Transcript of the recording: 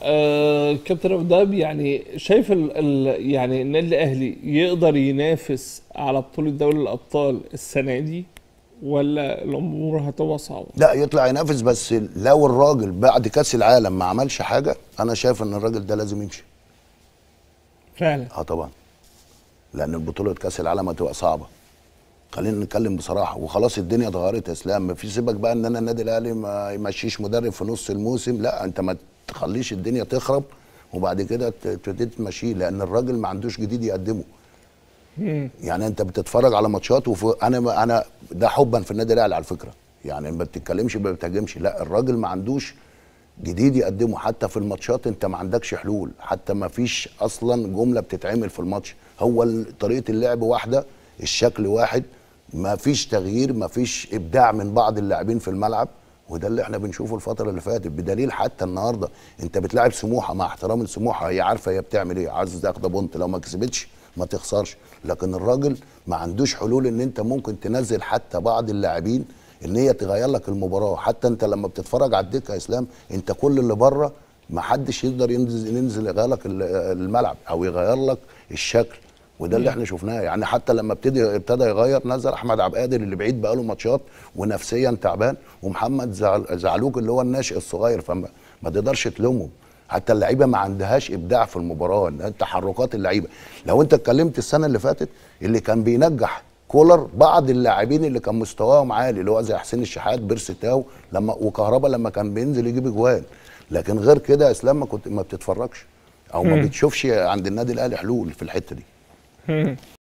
آه كابتن ابو دهب يعني شايف ال ال يعني النادي الاهلي يقدر ينافس على بطوله دوري الابطال السنه دي ولا الامور هتبقى صعبه؟ لا يطلع ينافس بس لو الراجل بعد كاس العالم ما عملش حاجه انا شايف ان الراجل ده لازم يمشي فعلا اه طبعا لان البطوله كاس العالم هتبقى صعبه خلينا نتكلم بصراحه وخلاص الدنيا اتغيرت يا اسلام ما في سيبك بقى ان انا النادي الاهلي ما يمشيش مدرب في نص الموسم لا انت ما تخليش الدنيا تخرب وبعد كده ت- تبتدي تمشيه لان الراجل ما عندوش جديد يقدمه يعني انت بتتفرج على ماتشات وفي انا انا ده حبا في النادي الاهلي على فكره يعني ما بتتكلمش ما بتهاجمش لا الراجل ما عندوش جديد يقدمه حتى في الماتشات انت ما عندكش حلول حتى ما فيش اصلا جمله بتتعمل في الماتش هو ال- طريقه اللعب واحده الشكل واحد ما فيش تغيير ما فيش ابداع من بعض اللاعبين في الملعب وده اللي احنا بنشوفه الفتره اللي فاتت بدليل حتى النهارده انت بتلاعب سموحه مع احترام لسموحه هي عارفه هي بتعمل ايه عايز تاخد بونت لو ما كسبتش ما تخسرش لكن الراجل ما عندوش حلول ان انت ممكن تنزل حتى بعض اللاعبين ان هي تغير لك المباراه حتى انت لما بتتفرج على الدكه يا اسلام انت كل اللي بره ما حدش يقدر ينزل ينزل يغير لك ال- الملعب او يغير لك الشكل وده اللي احنا شفناه يعني حتى لما ابتدي ابتدى يغير نزل احمد عبد القادر اللي بعيد بقاله ماتشات ونفسيا تعبان ومحمد زعل زعلوك اللي هو الناشئ الصغير فما ما تقدرش تلومه حتى اللعيبه ما عندهاش ابداع في المباراه إن تحركات اللعيبه لو انت اتكلمت السنه اللي فاتت اللي كان بينجح كولر بعض اللاعبين اللي كان مستواهم عالي اللي هو زي حسين الشحات بيرسي تاو لما وكهربا لما كان بينزل يجيب اجوان لكن غير كده يا اسلام ما كنت ما بتتفرجش او ما بتشوفش عند النادي الاهلي حلول في الحته دي